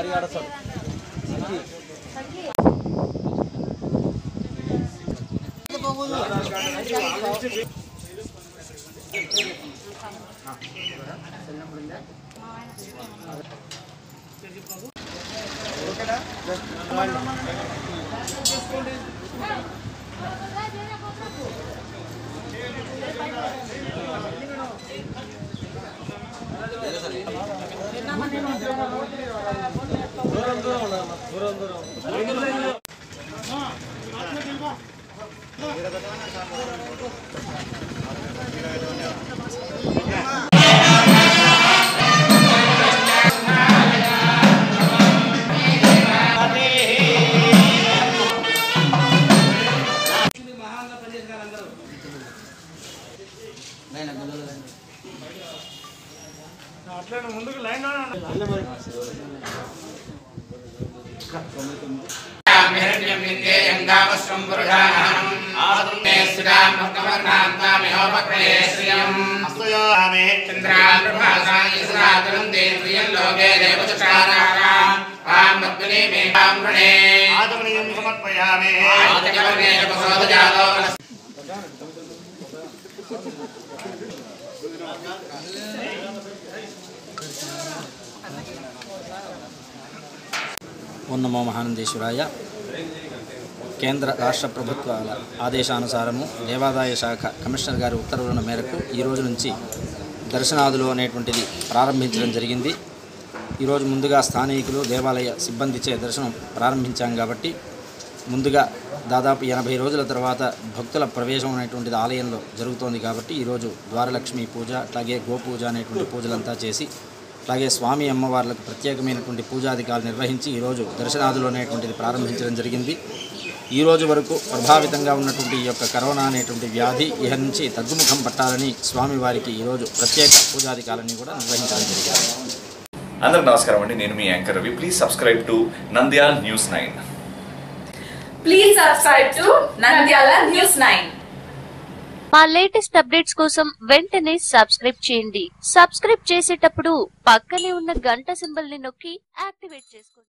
ఆదమనీయం సమర్పయామి ఓం నమో మహానందేశ్వరాయ కేంద్ర రాష్ట్ర ప్రభుత్వాల ఆదేశానుసారము దేవాదాయ శాఖ కమిషనర్ గారి ఉత్తర్వుల మేరకు ఈ రోజు నుంచి దర్శనాదులు అనేటువంటిది ప్రారంభించడం జరిగింది ఈరోజు ముందుగా స్థానికులు దేవాలయ సిబ్బందిచే దర్శనం ప్రారంభించాం కాబట్టి ముందుగా దాదాపు ఎనభై రోజుల తర్వాత భక్తుల ప్రవేశం అనేటువంటిది ఆలయంలో జరుగుతోంది కాబట్టి ఈరోజు ద్వారలక్ష్మి పూజ అలాగే గోపూజ అనేటువంటి పూజలంతా చేసి అలాగే స్వామి అమ్మవార్లకు ప్రత్యేకమైనటువంటి పూజాధికారులు నిర్వహించి ఈరోజు దర్శనాదులు అనేటువంటిది ప్రారంభించడం జరిగింది ఈ రోజు వరకు ప్రభావితంగా ఉన్నటువంటి ఈ యొక్క కరోనా అనేటువంటి వ్యాధి ఇహ నుంచి తగ్గుముఖం పట్టాలని స్వామివారికి ఈరోజు ప్రత్యేక పూజాధికారులని కూడా నిర్వహించడం జరిగింది అందరికి నమస్కారం అండి నేను మీ anchor Ravi please subscribe to Nandyal news nine Please subscribe to Nandyala News 9. మా లేటెస్ట్ అప్డేట్స్ కోసం వెంటనే సబ్స్క్రైబ్ చేయండి సబ్స్క్రైబ్ చేసేటప్పుడు పక్కనే ఉన్న గంట సింబల్ ని నొక్కి యాక్టివేట్ చేసుకోండి